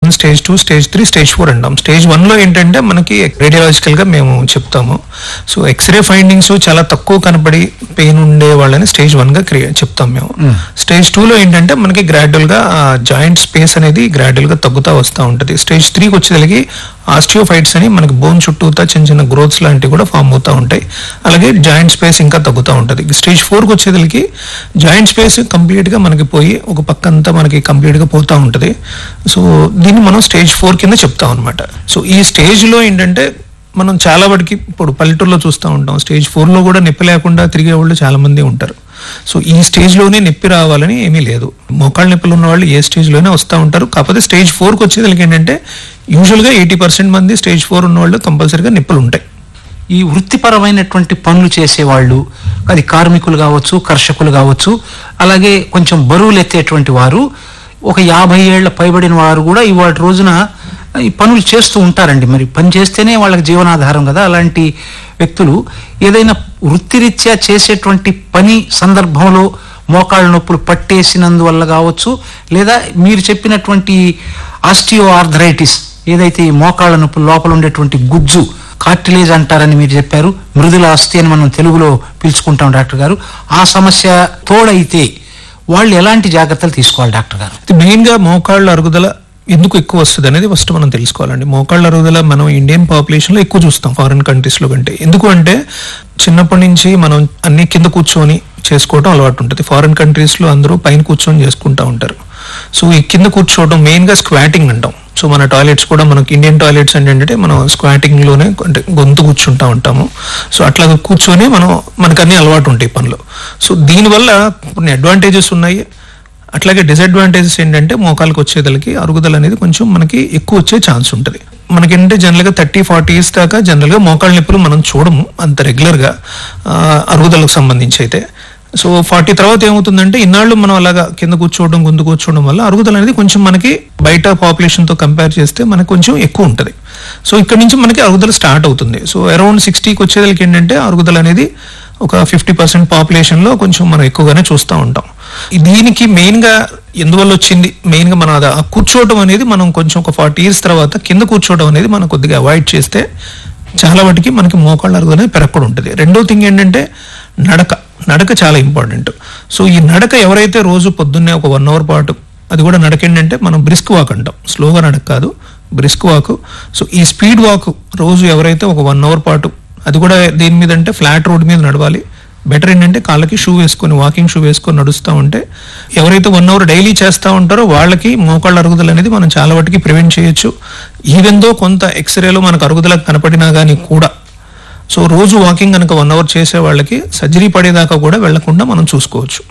one stage two stage three stage four అంటాం stage one లో ఏంటంటే మనకి రేడియాలజికల్ గా మేము చెప్తాము సో ఎక్స్రే ఫైండింగ్స్ చాలా తక్కువ కనపడి పెయిన్ ఉండే వాళ్ళని స్టేజ్ వన్ గా క్రియేట్ చెప్తాం మేము స్టేజ్ టూ లో ఏంటంటే మనకి గ్రాడ్యువల్ గా జాయింట్ స్పేస్ అనేది గ్రాడ్యువల్ గా తగ్గుతా వస్తూ ఉంటది స్టేజ్ త్రీకి వచ్చేసరికి ఆస్టియోఫైట్స్ అని మనకి బోన్ చుట్టూతా చిన్న చిన్న గ్రోత్స్ లాంటివి కూడా ఫామ్ అవుతూ ఉంటాయి అలాగే జాయింట్ స్పేస్ ఇంకా తగ్గుతూ ఉంటుంది స్టేజ్ ఫోర్కి వచ్చేసరికి జాయింట్ స్పేస్ కంప్లీట్ గా మనకి పోయి ఒక పక్క అంతా మనకి కంప్లీట్ గా పోతా ఉంటది సో దీన్ని మనం స్టేజ్ ఫోర్ కింద చెప్తాం అనమాట సో ఈ స్టేజ్ లో ఏంటంటే మనం చాలా వాటికి ఇప్పుడు పల్లెటూరులో చూస్తూ ఉంటాం స్టేజ్ ఫోర్ లో కూడా నొప్పి లేకుండా తిరిగే వాళ్ళు చాలా మంది ఉంటారు సో ఈ స్టేజ్ లోనే నొప్పి రావాలని ఏమీ లేదు మోకాళ్ళ నొప్పులు ఉన్న వాళ్ళు ఏ స్టేజ్ లోనే వస్తూ ఉంటారు కాకపోతే స్టేజ్ ఫోర్కి వచ్చేదానికి ఏంటంటే యూజువల్ గా ఎయిటీ పర్సెంట్ మంది స్టేజ్ ఫోర్ ఉన్న వాళ్ళు కంపల్సరీగా నొప్పులు ఉంటాయి ఈ వృత్తిపరమైనటువంటి పనులు చేసేవాళ్ళు అది కార్మికులు కావచ్చు కర్షకులు కావచ్చు అలాగే కొంచెం బరువులు ఎత్తేటువంటి వారు ఒక యాభై ఏళ్ల పైబడిన వారు కూడా ఇవాళ రోజున ఈ పనులు చేస్తూ ఉంటారండి మరి పని చేస్తేనే వాళ్ళకి జీవనాధారం కదా అలాంటి వ్యక్తులు ఏదైనా వృత్తిరీత్యా చేసేటువంటి పని సందర్భంలో మోకాళ్ళ నొప్పులు పట్టేసినందువల్ల కావచ్చు లేదా మీరు చెప్పినటువంటి ఆస్టియో ఆర్థరైటిస్ ఏదైతే ఈ మోకాళ్ళ నొప్పులు లోపల ఉండేటువంటి గుజ్జు కార్టిలేజ్ అంటారని మీరు చెప్పారు మృదుల అస్థి అని మనం తెలుగులో పిలుచుకుంటాం డాక్టర్ గారు ఆ సమస్య తోడైతే వాళ్ళు ఎలాంటి జాగ్రత్తలు తీసుకోవాలి డాక్టర్ గారు మెయిన్ గా మోకాళ్ళ అరుగుదల ఎందుకు ఎక్కువ వస్తుంది అనేది ఫస్ట్ మనం తెలుసుకోవాలండి మోకాళ్ళ అరుగుదల మనం ఇండియన్ పాపులేషన్ లో ఎక్కువ చూస్తాం ఫారిన్ కంట్రీస్ లో కంటే ఎందుకు అంటే చిన్నప్పటి నుంచి మనం అన్ని కింద కూర్చొని చేసుకోవడం అలవాటు ఉంటుంది ఫారిన్ కంట్రీస్ లో అందరూ పైన కూర్చొని చేసుకుంటా ఉంటారు సో ఈ కింద కూర్చోవడం మెయిన్ గా స్క్వాటింగ్ అంటాం సో మన టాయిలెట్స్ కూడా మనకి ఇండియన్ టాయిలెట్స్ ఏంటంటే మనం స్క్వాటింగ్ లోనే అంటే గొంతు కూర్చుంటా ఉంటాము సో అట్లా కూర్చొని మనం మనకు అన్ని అలవాటు ఉంటాయి పనులు సో దీనివల్ల కొన్ని అడ్వాంటేజెస్ ఉన్నాయి అట్లాగే డిసడ్వాంటేజెస్ ఏంటంటే మోకాలకు వచ్చేదలకి అరుగుదల అనేది కొంచెం మనకి ఎక్కువ వచ్చే ఛాన్స్ ఉంటుంది మనకేంటంటే జనరల్గా థర్టీ ఫార్టీ ఇయర్స్ దాకా జనరల్గా మోకాళ్ళ నొప్పులు మనం చూడము అంత రెగ్యులర్గా అరుగుదలకు సంబంధించి అయితే సో ఫార్టీ తర్వాత ఏమవుతుందంటే ఇన్నాళ్ళు మనం అలాగా కింద కూర్చోవడం గుందు కూర్చోవడం వల్ల అరుగుదల అనేది కొంచెం మనకి బయట population తో కంపేర్ చేస్తే మనకు కొంచెం ఎక్కువ ఉంటుంది సో ఇక్కడ నుంచి మనకి అరుగుదల స్టార్ట్ అవుతుంది సో అరౌండ్ సిక్స్టీకి వచ్చేదలకి ఏంటంటే అరుగుదల అనేది ఒక ఫిఫ్టీ పర్సెంట్ పాపులేషన్లో కొంచెం మనం ఎక్కువగానే చూస్తూ ఉంటాం దీనికి మెయిన్గా ఎందువల్ల వచ్చింది మెయిన్గా మనం అది ఆ కూర్చోవడం అనేది మనం కొంచెం ఒక ఫార్టీ ఇయర్స్ తర్వాత కింద కూర్చోవడం అనేది మనం కొద్దిగా అవాయిడ్ చేస్తే చాలా వాటికి మనకి మోకాళ్ళ అరుగుదల అనేది పెరగకుండా ఉంటుంది రెండో థింగ్ ఏంటంటే నడక నడక చాలా ఇంపార్టెంట్ సో ఈ నడక ఎవరైతే రోజు పొద్దున్నే ఒక వన్ అవర్ పాటు అది కూడా నడక ఏంటంటే మనం బ్రిస్క్ వాక్ అంటాం స్లోగా నడక కాదు బ్రిస్క్ వాక్ సో ఈ స్పీడ్ వాక్ రోజు ఎవరైతే ఒక వన్ అవర్ పాటు అది కూడా దేని మీద అంటే ఫ్లాట్ రోడ్ మీద నడవాలి బెటర్ ఏంటంటే కాళ్ళకి షూ వేసుకొని వాకింగ్ షూ వేసుకొని నడుస్తూ ఉంటే ఎవరైతే వన్ అవర్ డైలీ చేస్తూ ఉంటారో వాళ్ళకి మోకాళ్ళ అరుగుదల అనేది మనం చాలా వాటికి ప్రివెంట్ చేయొచ్చు ఈవెన్ దో కొంత ఎక్స్రేలో మనకు అరుగుదల కనపడినా కానీ కూడా సో రోజు వాకింగ్ కనుక వన్ అవర్ చేసే వాళ్ళకి సర్జరీ పడేదాకా కూడా వెళ్లకుండా మనం చూసుకోవచ్చు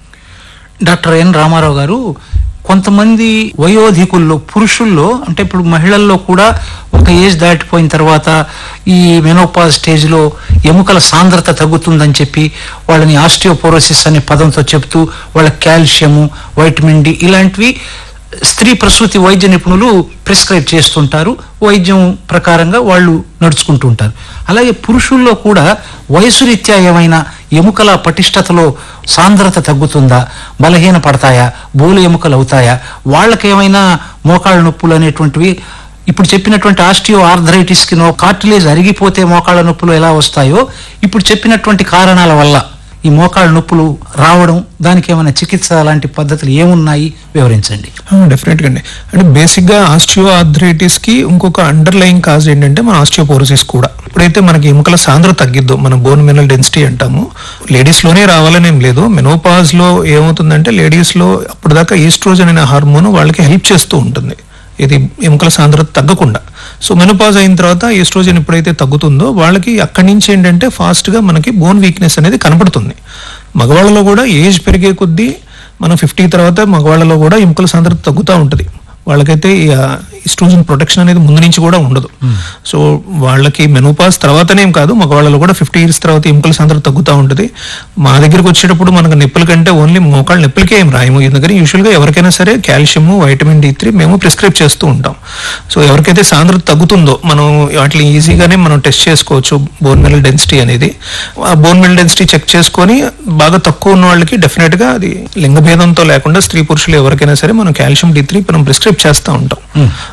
డాక్టర్ ఎన్ రామారావు గారు కొంతమంది వయోధికుల్లో పురుషుల్లో అంటే ఇప్పుడు మహిళల్లో కూడా ఒక ఏజ్ దాటిపోయిన తర్వాత ఈ మెనోపాజ్ స్టేజ్లో ఎముకల సాంద్రత తగ్గుతుందని చెప్పి వాళ్ళని ఆస్టియోపోరోసిస్ అనే పదంతో చెప్తూ వాళ్ళ కాల్షియము వైటమిన్ డి ఇలాంటివి స్త్రీ ప్రసూతి వైద్య నిపుణులు ప్రిస్క్రైబ్ చేస్తుంటారు వైద్యం ప్రకారంగా వాళ్ళు నడుచుకుంటూ ఉంటారు అలాగే పురుషుల్లో కూడా వయసు రీత్యా ఏమైనా ఎముకల పటిష్టతలో సాంద్రత తగ్గుతుందా బలహీన పడతాయా బోలు ఎముకలు అవుతాయా వాళ్ళకేమైనా మోకాళ్ళ నొప్పులు అనేటువంటివి ఇప్పుడు చెప్పినటువంటి ఆస్టియో ఆర్థరైటిస్కి నో కార్టిలేజ్ అరిగిపోతే మోకాళ్ళ నొప్పులు ఎలా వస్తాయో ఇప్పుడు చెప్పినటువంటి కారణాల వల్ల ఈ మోకాళ్ళ నొప్పులు రావడం దానికి ఏమైనా చికిత్స లాంటి పద్ధతులు ఏమున్నాయి వివరించండి డెఫినెట్ గా అండి అంటే బేసిక్ గా ఆస్టియో ఆర్థరైటిస్ కి ఇంకొక అండర్ లైన్ కాజ్ ఏంటంటే మన ఆస్టియోపోరోసిస్ కూడా ఇప్పుడైతే మనకి ఎముకల సాంద్రత తగ్గిద్దో మన బోన్ మినరల్ డెన్సిటీ అంటాము లేడీస్ లోనే రావాలని ఏం లేదు మెనోపాజ్ లో ఏమవుతుందంటే లేడీస్ లో అప్పటిదాకా ఈస్ట్రోజన్ అనే హార్మోన్ వాళ్ళకి హెల్ప్ చేస్తూ ఉంటుంది ఇది ఎముకల సాంద్రత తగ్గకుండా సో మెనోపాజ్ అయిన తర్వాత ఈస్ట్రోజన్ ఎప్పుడైతే తగ్గుతుందో వాళ్ళకి అక్కడి నుంచి ఏంటంటే ఫాస్ట్ గా మనకి బోన్ వీక్నెస్ అనేది కనపడుతుంది మగవాళ్ళలో కూడా ఏజ్ పెరిగే కొద్దీ మనం ఫిఫ్టీ తర్వాత మగవాళ్ళలో కూడా ఎముకల సాంద్రత తగ్గుతూ ఉంటుంది వాళ్ళకైతే ఈస్ట్రోజన్ ప్రొటెక్షన్ అనేది ముందు నుంచి కూడా ఉండదు సో వాళ్ళకి మెనోపాస్ తర్వాతనే ఏం కాదు మగవాళ్ళలో కూడా ఫిఫ్టీ ఇయర్స్ తర్వాత ఎముకల సాంద్రత తగ్గుతూ ఉంటుంది మా దగ్గరికి వచ్చేటప్పుడు మనకు నొప్పుల కంటే ఓన్లీ మోకాళ్ళ నొప్పులకే ఏం రాయము ఎందుకని యూజువల్గా ఎవరికైనా సరే కాల్షియం వైటమిన్ డి త్రీ మేము ప్రిస్క్రైబ్ చేస్తూ ఉంటాం సో ఎవరికైతే సాంద్రత తగ్గుతుందో మనం వాటిని ఈజీగానే మనం టెస్ట్ చేసుకోవచ్చు బోన్ మినరల్ డెన్సిటీ అనేది ఆ బోన్ మినరల్ డెన్సిటీ చెక్ చేసుకొని బాగా తక్కువ ఉన్న వాళ్ళకి డెఫినెట్ గా అది లింగభేదంతో లేకుండా స్త్రీ పురుషులు ఎవరికైనా సరే మనం కాల్షియం డి త్రీ మనం ప్రిస్క్రైబ్ చేస్తూ ఉంటాం